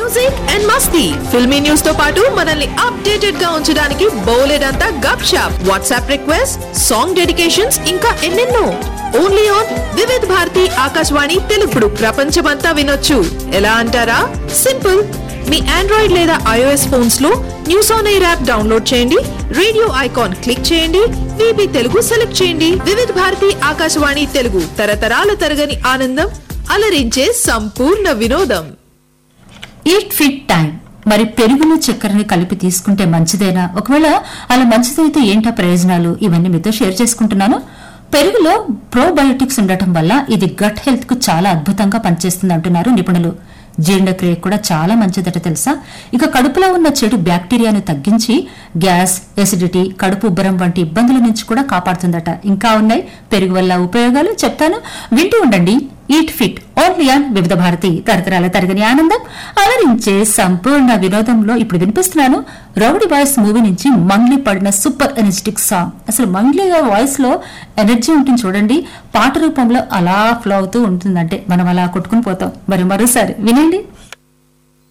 music and మస్తీ filmy news తో పాటు మనల్ని అప్డేటెడ్ గా ఉంచడానికి బోలెడంతా గప్ షాప్ వాట్సాప్ రిక్వెస్ట్ సాంగ్ డెడికేషన్స్ ఇంకా ఎన్నెన్నో ఓన్లీ ఆన్ వివిధ్ భారతి ఆకాశవాణి తెలుగుడు ప్రపంచమంతా వినొచ్చు ఎలా అంటారా సింపుల్ మీ ఆండ్రాయిడ్ లేదా ఐఓఎస్ ఫోన్స్ లో news on air app download చేయండి రేడియో ఐకాన్ క్లిక్ చేయండి విబి తెలుగు సెలెక్ట్ చేయండి వివిధ భారతి ఆకాశవాణి తెలుగు తరతరాల తరగని ఆనందం అలరించే సంపూర్ణ వినోదం ఈట్ ఫిట్ టైం మరి పెరుగును చక్కెరని కలిపి తీసుకుంటే మంచిదేనా ఒకవేళ అలా మంచిదైతే ఏంటా ప్రయోజనాలు ఇవన్నీ మీతో షేర్ చేసుకుంటున్నాను పెరుగులో ప్రోబయోటిక్స్ ఉండటం వల్ల ఇది గట్ హెల్త్ కు చాలా అద్భుతంగా పనిచేస్తుంది అంటున్నారు నిపుణులు జీర్ణక్రియ కూడా చాలా మంచిదట తెలుసా ఇక కడుపులో ఉన్న చెడు బ్యాక్టీరియాను తగ్గించి గ్యాస్ ఎసిడిటీ కడుపు ఉబ్బరం వంటి ఇబ్బందుల నుంచి కూడా కాపాడుతుందట ఇంకా ఉన్నాయి పెరుగు వల్ల ఉపయోగాలు చెప్తాను వింటూ ఉండండి ఈట్ ఫిట్ ఓన్లీ ఆన్ వివిధ భారతి తరతరాల తరగని ఆనందం అలరించే సంపూర్ణ వినోదంలో ఇప్పుడు వినిపిస్తున్నాను రౌడీ వాయిస్ మూవీ నుంచి మంగ్లీ పడిన సూపర్ ఎనర్జెటిక్ సాంగ్ అసలు మంగ్లీ వాయిస్ లో ఎనర్జీ ఉంటుంది చూడండి పాట రూపంలో అలా ఫ్లో అవుతూ ఉంటుందంటే మనం అలా కొట్టుకుని పోతాం మరి మరోసారి వినండి